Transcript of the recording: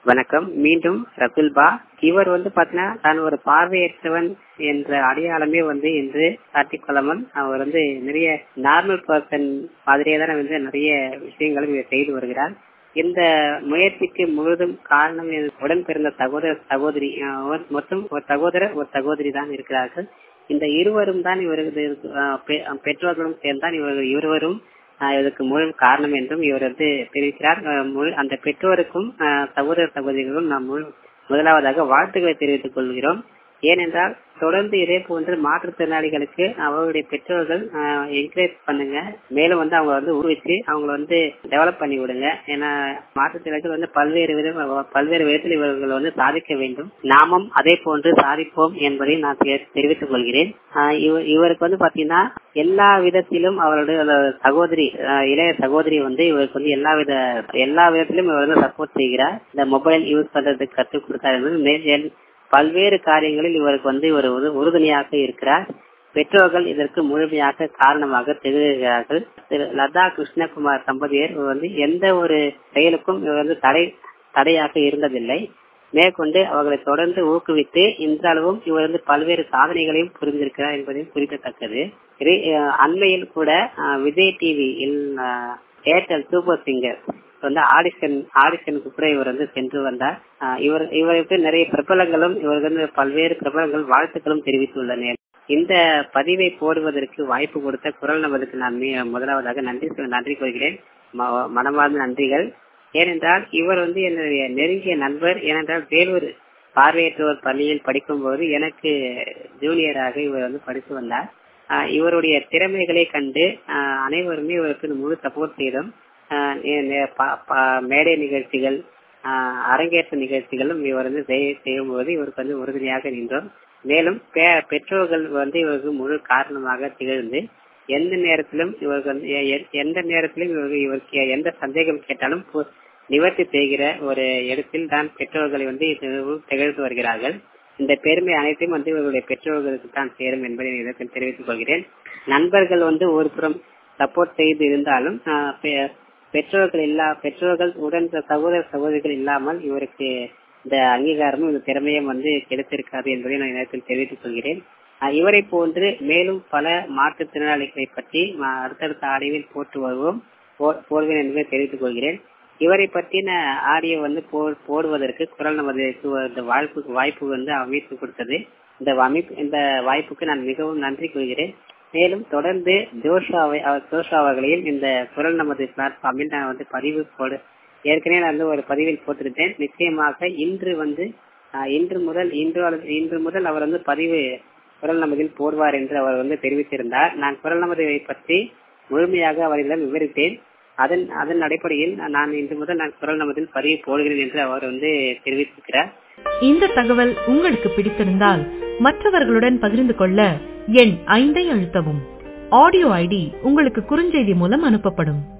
வணக்கம் மீண்டும் ரகுல்பா இவர் வந்து பாத்தீங்கன்னா தான் ஒரு பார்வையற்றவன் என்ற அடையாளமே வந்து இன்று காட்டிக் கொள்ளாமல் அவர் வந்து நிறைய நார்மல் பர்சன் மாதிரியே தான் வந்து நிறைய விஷயங்களும் இவர் செய்து வருகிறார் இந்த முயற்சிக்கு முழுதும் காரணம் என் உடன் பிறந்த சகோதர சகோதரி அஹ், ஒரு- மொத்தம் ஒரு சகோதரர் ஒரு சகோதரி தான் இருக்கிறார்கள் இந்த இருவரும் தான் இவரது அஹ், பெ- பெற்றோர்களும் சேர்ந்தான் இவர்கள் இருவரும் ஆஹ் இதற்கு முழு காரணம் என்றும் இவர் வந்து தெரிவிக்கிறார் ஆஹ் முழு- அந்த பெற்றோருக்கும் ஆஹ் சகோதர சகோதரிகளும் நாம் முழு- முதலாவதாக வாழ்த்துக்களை தெரிவித்துக் கொள்கிறோம் ஏனென்றால் தொடர்ந்து இதே போன்று மாற்றுத்திறனாளிகளுக்கு அவர்களுடைய பெற்றோர்கள் என்கரேஜ் பண்ணுங்க மேலும் வந்து அவங்க வந்து ஊக்குவிச்சு அவங்கள வந்து டெவலப் பண்ணி விடுங்க ஏன்னா மாற்றுத்திறனாளிகள் வந்து பல்வேறு வித பல்வேறு விதத்தில் இவர்கள் வந்து சாதிக்க வேண்டும் நாமும் அதே போன்று சாதிப்போம் என்பதை நான் தெ- தெரிவித்துக் கொள்கிறேன் ஆஹ் இவ- இவருக்கு வந்து பாத்தீங்கன்னா எல்லா விதத்திலும் அவருடைய அந்த சகோதரி ஆஹ் இளைய சகோதரி வந்து இவருக்கு வந்து எல்லா வித எல்லா விதத்திலும் இவர் வந்து சப்போர்ட் செய்கிறார் இந்த மொபைல் யூஸ் பண்றதுக்கு கற்றுக் கொடுத்தார் என்பது மே- எல்- பல்வேறு காரியங்களில் இவருக்கு வந்து இவர் ஒரு உறுதுணையாக இருக்கிறார் பெற்றோர்கள் இதற்கு முழுமையாக காரணமாக திகழ்கிறார்கள் திரு லதா கிருஷ்ணகுமார் தம்பதியர் வந்து எந்த ஒரு செயலுக்கும் இவர் வந்து தடை தடையாக இருந்ததில்லை மேற்கொண்டு அவர்களை தொடர்ந்து ஊக்குவித்து இன்றளவும் இவர் வந்து பல்வேறு சாதனைகளையும் புரிந்திருக்கிறார் என்பதையும் குறிப்பிடத்தக்கது ரீ- அஹ் அண்மையில் கூட அஹ், விஜய் டிவியில் ஏர்டெல் சூப்பர் சிங்கர் வந்து ஆடிஷன் ஆடிஷனுக்கு கூட இவர் வந்து சென்று வந்தார் அஹ், இவர் இவருக்கு நிறைய பிரபலங்களும் இவருக்கு வந்து பல்வேறு பிரபலங்கள் வாழ்த்துக்களும் தெரிவித்துள்ளனர் இந்த பதிவை போடுவதற்கு வாய்ப்பு கொடுத்த குரல் நபருக்கு நான் மீ- முதலாவதாக நன்றி சொ- நன்றி கொள்கிறேன் ம- மனமார்ந்த நன்றிகள் ஏனென்றால் இவர் வந்து என்னுடைய நெருங்கிய நண்பர் ஏனென்றால் வேலூர் பார்வையற்றோர் பள்ளியில் படிக்கும்போது எனக்கு ஜூனியராக இவர் வந்து படித்து வந்தார் ஆஹ் இவருடைய திறமைகளை கண்டு ஆஹ் அனைவருமே இவருக்கு முழு சப்போர்ட் செய்தோம் ஆஹ் நே- நே- ப- ப- மேடை நிகழ்ச்சிகள் ஆஹ் அரங்கேற்ற நிகழ்ச்சிகளும் இவர் வந்து செய்ய- செய்யும்போது இவருக்கு வந்து உறுதுணையாக நின்றோம் மேலும் பெ- பெற்றோர்கள் வந்து இவருக்கு முழு காரணமாக திகழ்ந்து எந்த நேரத்திலும் இவருக்கு வந்து எ- எ- எந்த நேரத்திலும் இவருக்கு இவருக்கு எந்த சந்தேகம் கேட்டாலும் பு- நிவர்த்தி செய்கிற ஒரு இடத்தில் தான் பெற்றோர்களை வந்து இது திகழ்ந்து வருகிறார்கள் இந்த பெருமை அனைத்தையும் வந்து இவர்களுடைய பெற்றோர்களுக்கு தான் சேரும் என்பதை நான் இதற்கு தெரிவித்துக் கொள்கிறேன் நண்பர்கள் வந்து ஒரு புறம் சப்போர்ட் செய்து இருந்தாலும் ஆஹ் பெ- பெற்றோர்கள் இல்லா பெற்றோர்கள் உடன் சகோதர சகோதரிகள் இல்லாமல் இவருக்கு இந்த அங்கீகாரமும் இந்த திறமையும் வந்து கிடைத்திருக்காது என்பதை நான் நேரத்தில் தெரிவித்துக் கொள்கிறேன் ஆஹ் இவரை போன்று மேலும் பல மாற்றுத்திறனாளிகளை பற்றி நான் அடுத்தடுத்த ஆடியோவில் போட்டு வருவோம் போ- போடுவேன் என்பதை தெரிவித்துக் கொள்கிறேன் இவரை பற்றின ஆடியோ வந்து போ- போடுவதற்கு குரல் நமது இந்த வாய்ப்பு வாய்ப்பு வந்து அமைப்பு கொடுத்தது இந்த அமைப்பு இந்த வாய்ப்புக்கு நான் மிகவும் நன்றி கொள்கிறேன் மேலும் தொடர்ந்து ஜோஷாவை அவர் ஜோஷா அவர்களையும் இந்த குரல் நமது பிளாட்ஃபார்மில் நான் வந்து பதிவு போடு ஏற்கனவே நான் வந்து ஒரு பதிவில் போட்டிருந்தேன் நிச்சயமாக இன்று வந்து ஆஹ், இன்று முதல் இன்று அல்லது இன்று முதல் அவர் வந்து பதிவு குரல் நமதில் போடுவார் என்று அவர் வந்து தெரிவித்திருந்தார் நான் குரல் நமதை பற்றி முழுமையாக அவரிடம் விவரித்தேன் அதன் அதன் அடிப்படையில் நான் இன்று முதல் நான் குரல் நமதில் பதிவு போடுகிறேன் என்று அவர் வந்து தெரிவித்திருக்கிறார் இந்த தகவல் உங்களுக்கு பிடித்திருந்தால் மற்றவர்களுடன் பகிர்ந்து கொள்ள எண் ஐந்தை அழுத்தவும் ஆடியோ ஐடி உங்களுக்கு குறுஞ்செய்தி மூலம் அனுப்பப்படும்